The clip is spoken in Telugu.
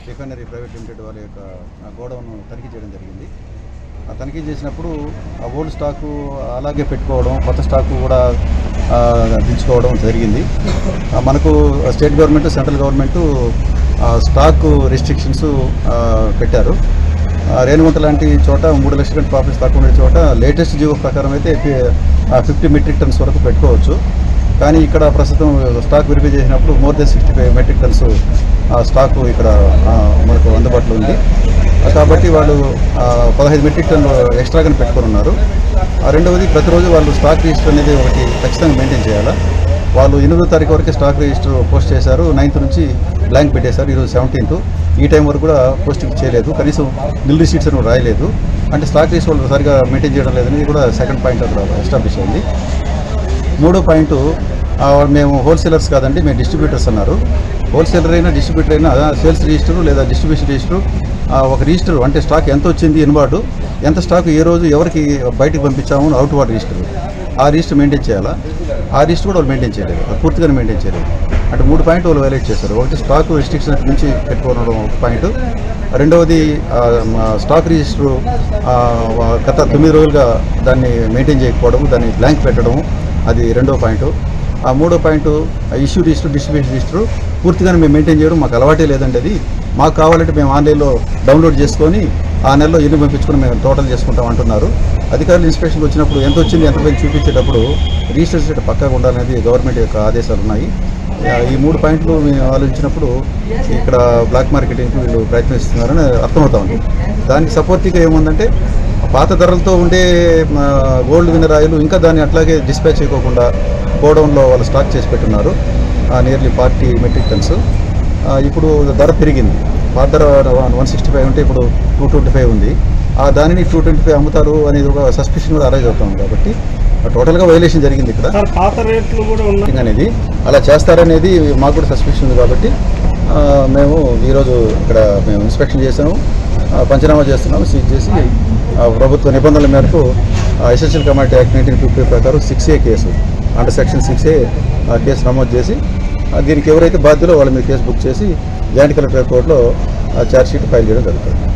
రిఫైనరీ ప్రైవేట్ లిమిటెడ్ వారి యొక్క గోడౌన్ తనిఖీ చేయడం జరిగింది ఆ తనిఖీ చేసినప్పుడు ఆ ఓల్డ్ స్టాకు అలాగే పెట్టుకోవడం కొత్త స్టాకు కూడా ఆ, దించుకోవడం జరిగింది ఆ, మనకు state government central government stock restrictions పెట్టారు ఆ, రేణుగుంట లాంటి చోట మూడు లక్షల కంటే ప్రాఫిట్స్ తక్కువ ఉండే చోట లేటెస్ట్ జీవో ప్రకారం అయితే ఫిఫ్టీ మెట్రిక్ టన్స్ వరకు పెట్టుకోవచ్చు కానీ ఇక్కడ ప్రస్తుతం స్టాక్ వెరిఫై చేసినప్పుడు more then sixty five metric tons stock ఇక్కడ ఆ, మనకు అందుబాటులో ఉంది ఆ, కాబట్టి వాళ్ళు ఆ, పదహైదు మెట్రిక్ టన్ను ఎక్స్ట్రాగానే పెట్టుకొని ఉన్నారు ఆ, రెండవది ప్రతిరోజు వాళ్ళు స్టాక్ రిజిస్టర్ అనేది ఒకటి ఖచ్చితంగా మెయింటైన్ చేయాలా వాళ్ళు ఎనిమిదో తారీఖు వరకే స్టాక్ రిజిస్టర్ పోస్ట్ చేశారు నైన్త్ నుంచి బ్లాంక్ పెట్టేశారు ఈరోజు సెవెంటీన్త్ ఈ టైం వరకు కూడా పోస్టింగ్ చేయలేదు కనీసం బిల్ రిసీట్స్ అని రాయలేదు అంటే స్టాక్ రిజిస్టర్ వాళ్ళు సరిగా మెయింటైన్ చేయడం లేదని కూడా సెకండ్ పాయింట్ అక్కడ ఎస్టాబ్లిష్ అయింది మూడో పాయింట్ మేము హోల్సేలర్స్ కాదండి మేము డిస్ట్రిబ్యూటర్స్ అన్నారు హోల్సేలర్ అయినా డిస్ట్రిబ్యూటర్ అయినా సేల్స్ రిజిస్టర్ లేదా డిస్ట్రిబ్యూషన్ రిజిస్టర్ ఒక రిజిస్టర్ అంటే స్టాక్ ఎంత వచ్చింది ఇన్వార్డు ఎంత స్టాక్ ఏ రోజు ఎవరికి బయటికి పంపించాము అవుట్ వార్డ్ రిజిస్టర్ ఆ రిజిస్టర్ మెయింటైన్ చేయాలా ఆ రిజిస్టర్ కూడా వాళ్ళు మెయింటైన్ చేయలేదు అది పూర్తిగా మెయింటైన్ చేయలేదు అంటే మూడు పాయింట్ వాళ్ళు వైలేట్ చేశారు ఒకటి స్టాక్ రిస్ట్రిక్షన్ నుంచి పెట్టుకోవడం ఒక పాయింట్ రెండవది ఆ, మా స్టాక్ రిజిస్టర్ ఆ, గత తొమ్మిది రోజులుగా దాన్ని మెయింటైన్ చేయకపోవడం దాన్ని బ్లాంక్ పెట్టడం అది రెండో పాయింట్ ఆ మూడో point issue register distribution register పూర్తిగానే మేము మెయింటైన్ చేయడం మాకు అలవాటే లేదండి అది మాకు కావాలంటే మేము ఆన్లైన్లో డౌన్లోడ్ చేసుకొని ఆ నెలలో ఎన్ని పంపించుకొని మేము టోటల్ చేసుకుంటాం అంటున్నారు అధికారులు ఇన్స్పెక్షన్ వచ్చినప్పుడు ఎంత వచ్చింది ఎంత పోయింది చూపించేటప్పుడు రిజిస్టర్ చేసేట పక్కాగా ఉండాలనేది గవర్నమెంట్ యొక్క ఆదేశాలు ఉన్నాయి ఆ, ఈ మూడు పాయింట్లు మేము ఆలోచించినప్పుడు ఇక్కడ బ్లాక్ మార్కెటింగ్కి వీళ్ళు ప్రయత్నిస్తున్నారని అర్థమవుతా ఉంది దానికి సపోర్టివ్గా ఏముందంటే పాత ధరలతో ఉండే మా, గోల్డ్ విన్నర్ ఆయిల్ ఇంకా దాన్ని అట్లాగే డిస్పాచ్ చేయకోకుండా గోడౌన్లో వాళ్ళు స్టాక్ చేసి పెట్టున్నారు నియర్లీ ఫార్టీ మెట్రిక్ టన్స్ ఆ, ఇప్పుడు ధర పెరిగింది పాత ధర వన్ సిక్స్టీ ఫైవ్ ఉంటే ఇప్పుడు టూ ట్వంటీ ఫైవ్ ఉంది ఆ దానిని టూ ట్వంటీ ఫైవ్ అమ్ముతారు అనేది ఒక సస్పెషన్ కూడా అరైజ్ అవుతుంది కాబట్టి టోటల్గా వైలేషన్ జరిగింది ఇక్కడ సార్ పాత రేట్లు కూడా ఉన్నాయి మార్కెటింగ్ అనేది అలా చేస్తారనేది మాకు కూడా సస్పెక్షన్ ఉంది కాబట్టి ఆ, మేము ఈరోజు ఇక్కడ మేము ఇన్స్పెక్షన్ చేసాము ఆ, పంచనామా చేస్తున్నాము సీజ్ చేసి ఆ, ప్రభుత్వ నిబంధనల మేరకు essential commodity act nineteen fifty ప్రకారం six A case under section six A case నమోదు చేసి ఆ, దీనికి ఎవరైతే బాధ్యులో వాళ్ళ మీద కేసు బుక్ చేసి జాయింట్ కలెక్టర్ కోర్టులో ఛార్జ్ షీట్ ఫైల్ చేయడం జరుగుతుంది